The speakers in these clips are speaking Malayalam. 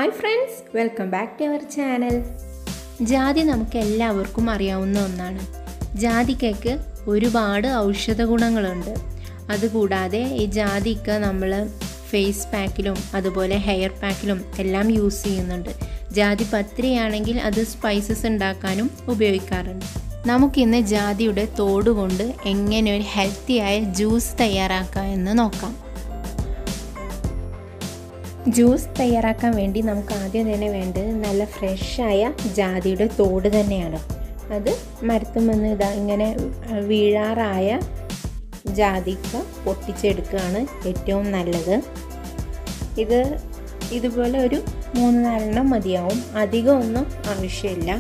hi friends welcome back to our channel ജാതി നമുക്ക് എല്ലാവർക്കും അറിയാവുന്ന ഒന്നാണ് ജാതിക്കയ്ക്ക് ഒരുപാട് ഔഷധ ഗുണങ്ങളുണ്ട് അതുകൂടാതെ ഈ ജാതിക്ക നമ്മൾ ഫേസ് പാക്കിലും അതുപോലെ ഹെയർ പാക്കിലും എല്ലാം യൂസ് ചെയ്യുന്നുണ്ട് ജാതി പത്രിയാണെങ്കിൽ അത് സ്പൈസസ് ഉണ്ടാക്കാനും ഉപയോഗിക്കാറുണ്ട് നമുക്കിന്ന് ജാതിയുടെ തോടുകൊണ്ട് എങ്ങനെ ഒരു ഹെൽത്തിയായ ജ്യൂസ് തയ്യാറാക്കാം എന്ന് നോക്കാം ജ്യൂസ് തയ്യാറാക്കാൻ വേണ്ടി നമുക്ക് ആദ്യം തന്നെ വേണ്ടത് നല്ല ഫ്രഷായ ജാതിയുടെ തോട് തന്നെയാണ് അത് മരത്തുമെന്ന് ഇതാ ഇങ്ങനെ വീഴാറായ ജാതിക്ക പൊട്ടിച്ചെടുക്കുകയാണ് ഏറ്റവും നല്ലത് ഇത് ഇതുപോലെ ഒരു മൂന്ന് നാലെണ്ണം മതിയാവും അധികം ഒന്നും ആവശ്യമില്ല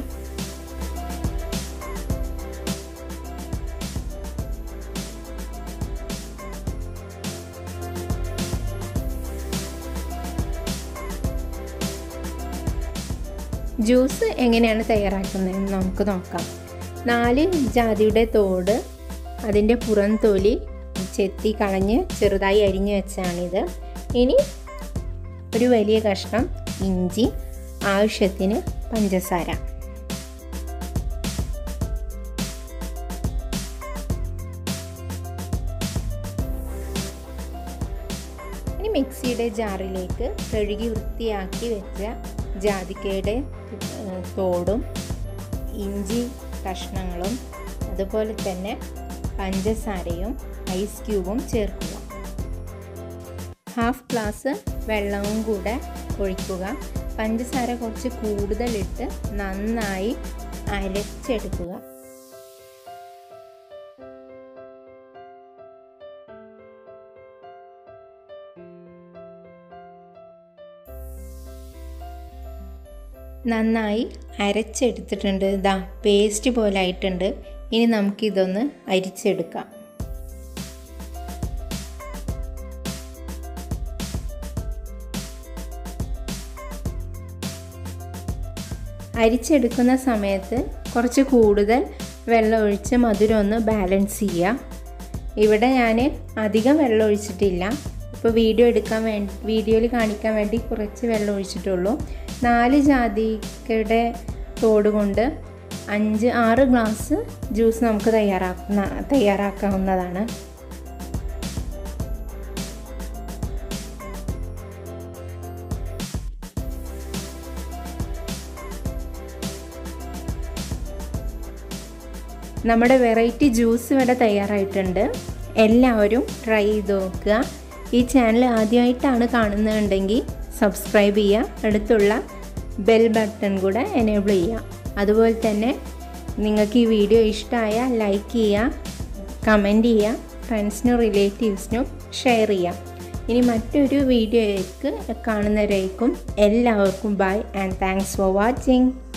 ജ്യൂസ് എങ്ങനെയാണ് തയ്യാറാക്കുന്നതെന്ന് നമുക്ക് നോക്കാം നാല് ജാതിയുടെ തോട് അതിൻ്റെ പുറം തൊലി ചെത്തി കളഞ്ഞ് ചെറുതായി അരിഞ്ഞു വെച്ചാണിത് ഇനി ഒരു വലിയ കഷ്ണം ഇഞ്ചി ആവശ്യത്തിന് പഞ്ചസാര ഇനി മിക്സിയുടെ ജാറിലേക്ക് കഴുകി വൃത്തിയാക്കി വെച്ച ജാതിക്കയുടെ തോടും ഇഞ്ചി കഷ്ണങ്ങളും അതുപോലെ തന്നെ പഞ്ചസാരയും ഐസ് ക്യൂബും ചേർക്കുക ഹാഫ് ഗ്ലാസ് വെള്ളവും കൂടെ ഒഴിക്കുക പഞ്ചസാര കുറച്ച് കൂടുതലിട്ട് നന്നായി അരച്ചെടുക്കുക നന്നായി അരച്ചെടുത്തിട്ടുണ്ട് ഇതാ പേസ്റ്റ് പോലെ ആയിട്ടുണ്ട് ഇനി നമുക്കിതൊന്ന് അരിച്ചെടുക്കാം അരിച്ചെടുക്കുന്ന സമയത്ത് കുറച്ച് കൂടുതൽ വെള്ളം ഒഴിച്ച് മധുരം ഒന്ന് ബാലൻസ് ചെയ്യുക ഇവിടെ ഞാൻ അധികം വെള്ളം ഒഴിച്ചിട്ടില്ല ഇപ്പോൾ വീഡിയോ എടുക്കാൻ വേണ്ടി വീഡിയോയിൽ കാണിക്കാൻ വേണ്ടി കുറച്ച് വെള്ളം ഒഴിച്ചിട്ടുള്ളൂ നാല് ജാതിക്കയുടെ തോട് കൊണ്ട് അഞ്ച് ആറ് ഗ്ലാസ് ജ്യൂസ് നമുക്ക് തയ്യാറാക്കുന്ന തയ്യാറാക്കാവുന്നതാണ് നമ്മുടെ വെറൈറ്റി ജ്യൂസ് ഇവിടെ തയ്യാറായിട്ടുണ്ട് എല്ലാവരും ട്രൈ ചെയ്ത് നോക്കുക ഈ ചാനൽ ആദ്യമായിട്ടാണ് കാണുന്നതുണ്ടെങ്കിൽ സബ്സ്ക്രൈബ് ചെയ്യുക അടുത്തുള്ള ബെൽ ബട്ടൺ കൂടെ എനേബിൾ ചെയ്യുക അതുപോലെ തന്നെ നിങ്ങൾക്ക് ഈ വീഡിയോ ഇഷ്ടമായാൽ ലൈക്ക് ചെയ്യുക കമൻറ്റ് ചെയ്യുക ഫ്രണ്ട്സിനും റിലേറ്റീവ്സിനും ഷെയർ ചെയ്യുക ഇനി മറ്റൊരു വീഡിയോയ്ക്ക് കാണുന്നവരേക്കും എല്ലാവർക്കും bye and thanks for watching